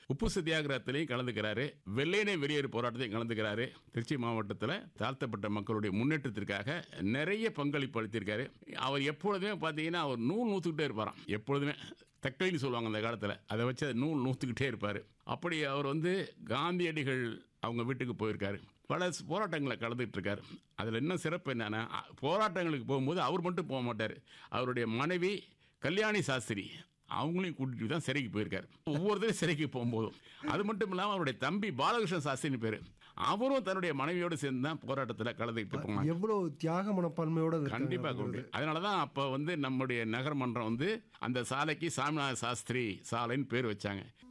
உப்பு சத்தியாகிரகத்திலையும் கலந்துக்கிறாரு வெள்ளையனை வெளியேறு போராட்டத்தையும் கலந்துக்கிறாரு திருச்சி மாவட்டத்தில் தாழ்த்தப்பட்ட மக்களுடைய முன்னேற்றத்திற்காக நிறைய பங்களிப்பு அளித்திருக்காரு அவர் எப்பொழுதுமே பார்த்தீங்கன்னா அவர் நூல் நூற்றுக்கிட்டே இருப்பாராம் எப்பொழுதுமே தக்கைன்னு சொல்லுவாங்க அந்த காலத்தில் அதை வச்சு அது நூல் நூற்றுக்கிட்டே இருப்பார் அப்படி அவர் வந்து காந்தியடிகள் அவங்க வீட்டுக்கு போயிருக்காரு பல போராட்டங்களை கலந்துக்கிட்டு இருக்காரு அதில் இன்னும் சிறப்பு என்னன்னா அ, போராட்டங்களுக்கு போகும்போது அவர் மட்டும் போக மாட்டார் அவருடைய மனைவி கல்யாணி சாஸ்திரி அவங்களையும் கூட்டிட்டு தான் சிறைக்கு போயிருக்காரு ஒவ்வொருத்தரும் சிறைக்கு போகும்போதும் அது மட்டும் இல்லாமல் அவருடைய தம்பி பாலகிருஷ்ண சாஸ்திரின்னு பேர் அவரும் தன்னுடைய மனைவியோடு சேர்ந்து தான் போராட்டத்தில் கலந்துக்கிட்டு போனாங்க எவ்வளவு தியாக மனப்பான்மையோட இருக்காங்க. கண்டிப்பா கொண்டு அதனால தான் அப்போ வந்து நம்முடைய நகர்மன்றம் வந்து அந்த சாலைக்கு சாமிநாத சாஸ்திரி சாலைன்னு பேர் வச்சாங்க